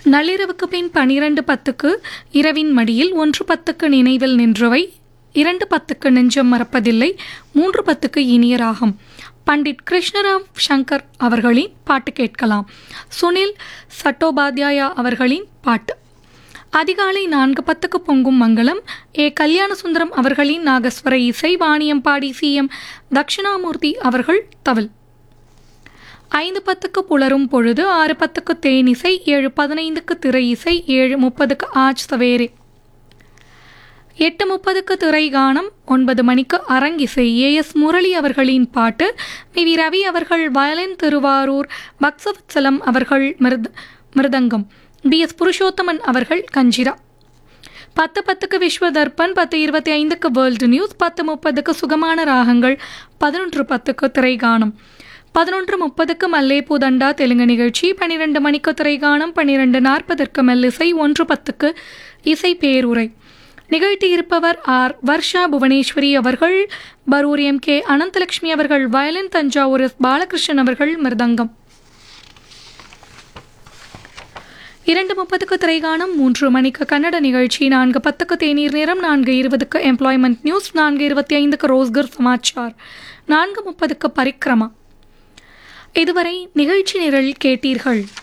நள்ளிரவுக்கு பின் பனிரெண்டு பத்துக்கு இரவின் மடியில் ஒன்று பத்துக்கு நினைவில் நின்றவை இரண்டு பத்துக்கு நெஞ்சம் மறப்பதில்லை மூன்று பத்துக்கு இனிய ராகம் பண்டிட் கிருஷ்ணராவ் சங்கர் அவர்களின் பாட்டு கேட்கலாம் சுனில் சட்டோபாத்யாயா அவர்களின் பாட்டு அதிகாலை நான்கு பத்துக்கு பொங்கும் மங்களம் ஏ கல்யாணசுந்தரம் அவர்களின் நாகஸ்வர இசை வாணியம்பாடி சி எம் தட்சிணாமூர்த்தி அவர்கள் தவில் ஐந்து பத்துக்கு புலரும் பொழுது ஆறு பத்துக்கு தேனிசை ஏழு பதினைந்துக்கு திரை இசை ஏழு முப்பதுக்கு ஆஜ் சவேரே எட்டு முப்பதுக்கு திரை கானம் ஒன்பது மணிக்கு அரங்கிசை ஏ எஸ் முரளி அவர்களின் பாட்டு பி வி ரவி அவர்கள் வயலின் திருவாரூர் பக்சவத்சலம் அவர்கள் மிருத மிருதங்கம் டி எஸ் புருஷோத்தமன் அவர்கள் கஞ்சிரா பத்து பத்துக்கு விஸ்வ தர்ப்பன் பத்து இருபத்தி ஐந்துக்கு வேர்ல்டு நியூஸ் பத்து முப்பதுக்கு சுகமான ராகங்கள் பதினொன்று பத்துக்கு திரைகானம் பதினொன்று முப்பதுக்கு மல்லேபூ தண்டா தெலுங்கு நிகழ்ச்சி பன்னிரெண்டு மணிக்கு திரைகானம் பன்னிரெண்டு நாற்பதற்கு மெல்லிசை ஒன்று பத்துக்கு இசை பேருரை நிகழ்த்தியிருப்பவர் ஆர் வர்ஷா புவனேஸ்வரி அவர்கள் பரூர் எம் கே அனந்தலட்சுமி அவர்கள் வயலின் தஞ்சாவூர் எஸ் பாலகிருஷ்ணன் அவர்கள் மிருதங்கம் இரண்டு முப்பதுக்கு திரைகானம் மூன்று மணிக்கு கன்னட நிகழ்ச்சி நான்கு பத்துக்கு தேநீர் நேரம் நான்கு இருபதுக்கு எம்ப்ளாய்மெண்ட் நியூஸ் நான்கு இருபத்தி ஐந்துக்கு ரோஸ்கர் சமாச்சார் நான்கு முப்பதுக்கு பரிக்ரமா இதுவரை நிகழ்ச்சி நிரல் கேட்டீர்கள்